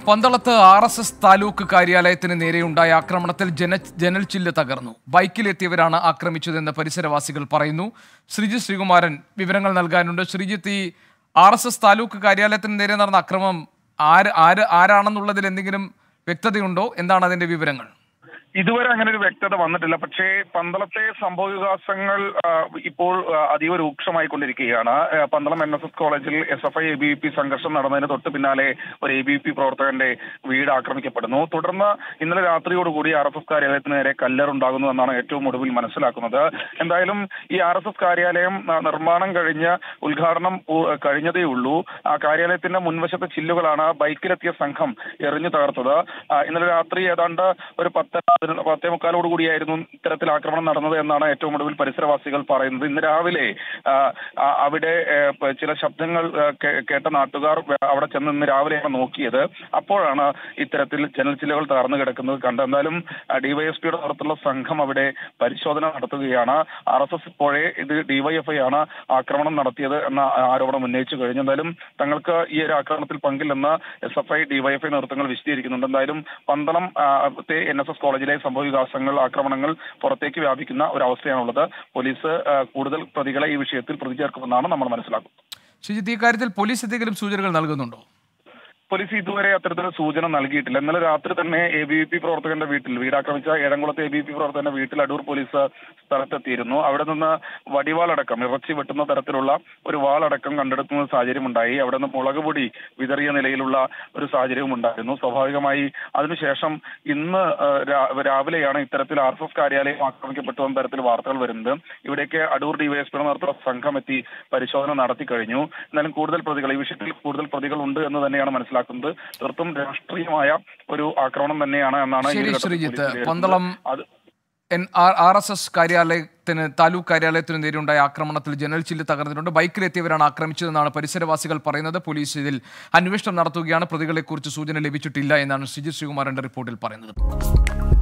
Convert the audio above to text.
പന്തളത്ത് R S S taluk കാര്യാലയത്തിന് നേരെയുണ്ടായ ആക്രമണത്തിൽ ജന ജനൽ ചില്ല് തകർന്നു ബൈക്കിലെത്തിയവരാണ് ആക്രമിച്ചതെന്ന് പരിസരവാസികൾ പറയുന്നു ശ്രീജിത്ത് ശ്രീകുമാരൻ വിവരങ്ങൾ നൽകാനുണ്ട് ശ്രീജിത്ത് ഈ ആർ എസ് എസ് താലൂക്ക് കാര്യാലയത്തിന് നേരെ നടന്ന അക്രമം ആര് ആര് ആരാണെന്നുള്ളതിൽ എന്തെങ്കിലും വ്യക്തതയുണ്ടോ എന്താണ് അതിന്റെ വിവരങ്ങൾ ഇതുവരെ അങ്ങനെ ഒരു വ്യക്തത വന്നിട്ടില്ല പക്ഷേ പന്തളത്തെ സംഭവ വികാസങ്ങൾ ആ, ഇപ്പോൾ ആ, അതീവ രൂക്ഷമായിക്കൊണ്ടിരിക്കുകയാണ് ആ, പന്തളം എൻ എസ് എസ് കോളേജിൽ S F I A B P സംഘർഷം നടന്നതിന് തൊട്ട് പിന്നാലെ ഒരു എ ബി പി പ്രവർത്തകന്റെ വീട് ആക്രമിക്കപ്പെടുന്നു തുടർന്ന് ഇന്നലെ രാത്രിയോടുകൂടി ആർ എസ് എസ് കാര്യാലയത്തിന് നേരെ കല്ലെറുണ്ടാകുന്നു എന്നാണ് ഏറ്റവും ഒടുവിൽ മനസ്സിലാക്കുന്നത് എന്തായാലും ഈ ആർ എസ് എസ് കാര്യാലയം ആ, നിർമ്മാണം കഴിഞ്ഞ് ഉദ്ഘാടനം പൂ- കഴിഞ്ഞതേ ഉള്ളൂ ആ കാര്യാലയത്തിന്റെ മുൻവശത്തെ ചില്ലുകളാണ് ബൈക്കിലെത്തിയ സംഘം എറിഞ്ഞു തകർത്തത് ആ, ഇന്നലെ രാത്രി ഏതാണ്ട് ഒരു പത്ത് പതിനൊന്ന് പത്തേ മുക്കാലോട് കൂടിയായിരുന്നു ഇത്തരത്തിൽ ആക്രമണം നടന്നത് എന്നാണ് ഏറ്റവും ഒടുവിൽ പരിസരവാസികൾ പറയുന്നത് ഇന്ന് രാവിലെ ആ, ആ, അവിടെ ഏ, പ- ചില ശബ്ദങ്ങൾ ആ, കേ- കേട്ട നാട്ടുകാർ വേ- അവിടെ ചെന്ന് ഇന്ന് രാവിലെയാണ് നോക്കിയത് അപ്പോഴാണ് ഇത്തരത്തിൽ ജനൽ ചില്ലുകൾ തകർന്നു കിടക്കുന്നത് കണ്ടത് എന്തായാലും ഡിവൈഎസ്പിയുടെ നേതൃത്വത്തിലുള്ള സംഘം അവിടെ പരിശോധന നടത്തുകയാണ് ആർ എസ് എസ് ഇപ്പോഴേ ഇത് ഡിവൈഎഫ്ഐ ആണ് ആക്രമണം നടത്തിയത് എന്ന ആരോപണം ഉന്നയിച്ചു കഴിഞ്ഞു എന്തായാലും തങ്ങൾക്ക് ഈ ഒരു ആക്രമണത്തിൽ പങ്കില്ലെന്ന് എസ് എഫ് ഐ ഡിവൈഎഫ്ഐ നേതൃത്വങ്ങൾ വിശദീകരിക്കുന്നുണ്ട് എന്തായാലും പന്തളം ആ, ത്തെ എൻ എസ് എസ് കോളേജിലെ സംഭവ വികാസങ്ങൾ ആക്രമണങ്ങൾ പുറത്തേക്ക് വ്യാപിക്കുന്ന ഒരു അവസ്ഥയാണുള്ളത് പോലീസ് ആ, കൂടുതൽ പ്രതികളെ ഈ വിഷയത്തിൽ പ്രതി ചേർക്കുമെന്നാണ് നമ്മൾ മനസ്സിലാക്കുന്നത് ശ്രീജിത്ത് ഈ കാര്യത്തിൽ പോലീസ് എന്തെങ്കിലും സൂചനകൾ നൽകുന്നുണ്ടോ പോലീസ് ഇതുവരെ അത്തരത്തിലുള്ള സൂചന നൽകിയിട്ടില്ല ഇന്നലെ രാത്രി തന്നെ എ ബി പി പ്രവർത്തകന്റെ വീട്ടിൽ വീടാക്രമിച്ച ഏഴംകുളത്തെ എ ബി പി പ്രവർത്തകന്റെ വീട്ടിൽ അടൂർ പോലീസ് സ്ഥലത്തെത്തിയിരുന്നു അവിടെ നിന്ന് വടിവാളടക്കം ഇറച്ചി വെട്ടുന്ന തരത്തിലുള്ള ഒരു വാളടക്കം കണ്ടെടുക്കുന്ന സാഹചര്യമുണ്ടായി അവിടെ നിന്ന് മുളക് പൊടി വിതറിയ നിലയിലുള്ള ഒരു സാഹചര്യവും ഉണ്ടായിരുന്നു സ്വാഭാവികമായി അതിനുശേഷം ഇന്ന് ആ, രാ- രാവിലെയാണ് ഇത്തരത്തിൽ ആർ എസ് എസ് കാര്യാലയം ആക്രമിക്കപ്പെട്ടു എന്ന തരത്തിൽ വാർത്തകൾ വരുന്നത് ഇവിടേക്ക് അടൂർ ഡിവൈഎസ്പിയുടെ നേതൃത്വ സംഘം എത്തി പരിശോധന നടത്തി കഴിഞ്ഞു എന്നാലും കൂടുതൽ പ്രതികൾ ഈ വിഷയത്തിൽ കൂടുതൽ പ്രതികൾ ഉണ്ട് എന്ന് തന്നെയാണ് മനസ്സിലാക്കുന്നത് തീർത്തും രാഷ്ട്രീയമായ ഒരു ആക്രമണം തന്നെയാണ് എന്നാണ് ഈ ഒരു ശരി ഘട്ടത്തിൽ ശ്രീജിത്ത് പോലീസ് വിലയിരുത്തുന്നത്. പന്തളം അത് N R R S S കാര്യാലയത്തിന് താലൂക്ക് കാര്യാലയത്തിന് നേരെയുണ്ടായ ആക്രമണത്തിൽ ജനൽ ചില്ല് തകർന്നിട്ടുണ്ട് ബൈക്കിലെത്തിയവരാണ് ആക്രമിച്ചതെന്നാണ് പരിസരവാസികൾ പറയുന്നത് പോലീസ് ഇതിൽ അന്വേഷണം നടത്തുകയാണ് പ്രതികളെക്കുറിച്ച് സൂചന ലഭിച്ചിട്ടില്ല എന്നാണ് ശ്രീജിത് ശ്രീകുമാറിന്റെ റിപ്പോർട്ടിൽ പറയുന്നത്